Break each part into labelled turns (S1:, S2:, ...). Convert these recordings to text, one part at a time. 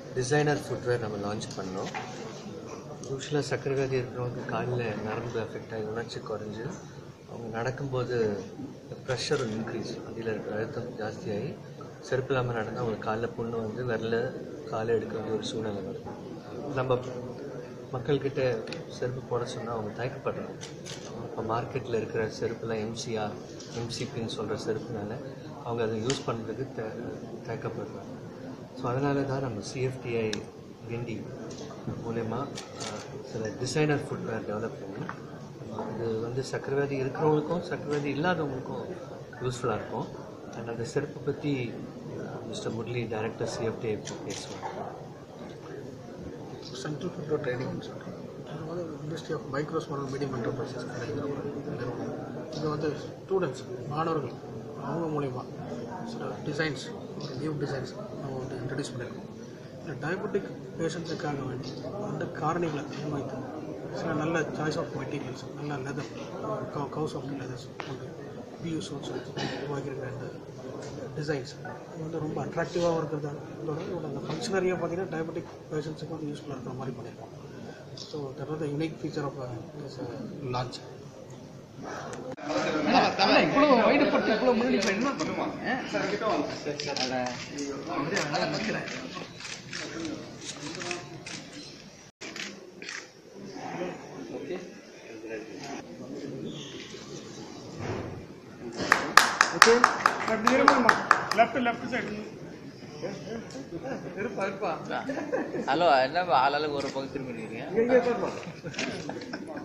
S1: designer footwear நம்ம launch பண்ணோம் யூஸ்வலாக சக்கரை வியாதி இருக்கிறவங்க காலில் நரம்பு எஃபெக்ட் ஆகி உணர்ச்சி குறைஞ்சு அவங்க நடக்கும்போது ப்ரெஷர் இன்க்ரீஸ் அடியில் இருக்கிற அழுத்தம் ஜாஸ்தியாகி செருப்பு இல்லாமல் நடந்தால் அவங்க காலில் புண்ணு வந்து விரல காலை எடுக்க வேண்டிய ஒரு சூழ்நிலை வருது நம்ம மக்கள்கிட்ட செருப்பு போட சொன்னால் அவங்க தயக்கப்படுறாங்க இப்போ மார்க்கெட்டில் இருக்கிற செருப்புலாம் எம்சிஆர் எம்சிபின்னு சொல்கிற செருப்புனால அவங்க அதை யூஸ் பண்ணுறதுக்கு த தயக்கப்படுறாங்க ஸோ அதனால தான் நம்ம சிஎஃப்டிஐ கிண்டி மூலயமா அஹ், சில டிசைனர் ஃபுட்வேர் டெவலப் பண்ணி இது வந்து சக்கரவியாதி இருக்கிறவங்களுக்கும் சக்கரவியாதி இல்லாதவங்களுக்கும் யூஸ்ஃபுல்லாக இருக்கும் அண்ட் அந்த செருப்பை பற்றி மிஸ்டர் முரளி டைரக்டர் சிஎஃப்டிஐ பேசுவாங்க
S2: சென்ட்ரல் ஃபுட்வேர் ட்ரைனிங்னு சொல்கிறோம் இது வந்து ministry of micro small medium enterprises கிடைக்கிற ஒரு நிறுவனம் இது வந்து ஸ்டூடெண்ட்ஸ் மாணவர்கள் அவங்க மூலிமா சில டிசைன்ஸ் ஒரு நியூ டிசைன்ஸ் நம்ம வந்து இன்ட்ரடியூஸ் பண்ணியிருக்கோம் இந்த டயபெட்டிக் பேஷண்ட்ஸுக்காக வேண்டி அந்த காரணிகளை முன்வைத்து சில நல்ல சாய்ஸ் ஆஃப் மெட்டீரியல்ஸ் நல்ல லெதர் கவுஸ் ஆஃப் லெதர்ஸ் போன்ற பியூ சோட்ஸ் உருவாக்கியிருக்கிற இந்த டிசைன்ஸ் இது வந்து ரொம்ப அட்ராக்டிவாகவும் இருக்கிறதா இதோட இதோட அந்த ஃபங்க்ஷனரியாக பார்த்தீங்கன்னா டயபெட்டிக் பேஷண்ட்ஸுக்கு வந்து யூஸ்ஃபுல்லாக இருக்கிற மாதிரி பண்ணியிருக்கோம் so that was the unique feature of launch
S3: இவ்வளோ வைடு பட்டு இவ்வளோ முன்னாடி இப்போ என்ன பண்ணுவாங்க
S4: ஹலோ என்ன ஆளாளுக்கு ஒரு பக்கம் திரும்பி நிற்கிறீங்க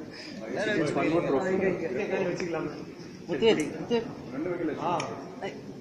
S3: முத்து முத்து